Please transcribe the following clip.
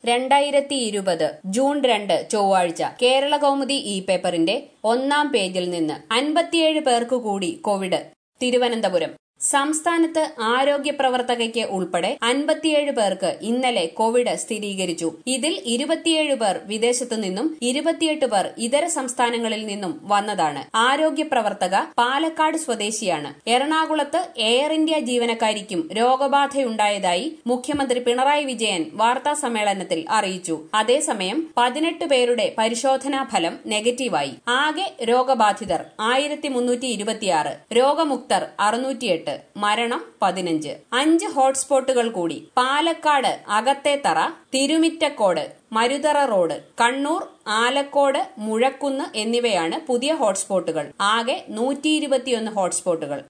രണ്ടായിരത്തി ഇരുപത് ജൂൺ രണ്ട് ചൊവ്വാഴ്ച കേരള കൗമുദി ഇ പേപ്പറിന്റെ ഒന്നാം പേജിൽ നിന്ന് അൻപത്തിയേഴ് പേർക്ക് കൂടി കോവിഡ് തിരുവനന്തപുരം സംസ്ഥാനത്ത് ആരോഗ്യ പ്രവർത്തകയ്ക്ക് ഉൾപ്പെടെ അൻപത്തിയേഴ് പേർക്ക് ഇന്നലെ കോവിഡ് സ്ഥിരീകരിച്ചു ഇതിൽ ഇരുപത്തിയേഴ് പേർ വിദേശത്തു നിന്നും ഇരുപത്തിയെട്ട് പേർ ഇതര സംസ്ഥാനങ്ങളിൽ നിന്നും വന്നതാണ് ആരോഗ്യ പ്രവർത്തക പാലക്കാട് സ്വദേശിയാണ് എറണാകുളത്ത് എയർ ഇന്ത്യ ജീവനക്കാരിക്കും രോഗബാധയുണ്ടായതായി മുഖ്യമന്ത്രി പിണറായി വിജയൻ വാർത്താ സമ്മേളനത്തിൽ അറിയിച്ചു അതേസമയം പതിനെട്ട് പേരുടെ പരിശോധനാ ഫലം നെഗറ്റീവായി ആകെ രോഗബാധിതർ ആയിരത്തി മുന്നൂറ്റി ഇരുപത്തിയാറ് രോഗമുക്തർ അറുന്നൂറ്റിയെട്ട് മരണം പതിനഞ്ച് അഞ്ച് ഹോട്ട്സ്പോട്ടുകൾ കൂടി പാലക്കാട് അകത്തേത്തറ തിരുമിറ്റക്കോട് മരുതറ റോഡ് കണ്ണൂർ ആലക്കോട് മുഴക്കുന്ന് എന്നിവയാണ് പുതിയ ഹോട്ട്സ്പോട്ടുകൾ ആകെ നൂറ്റി ഹോട്ട്സ്പോട്ടുകൾ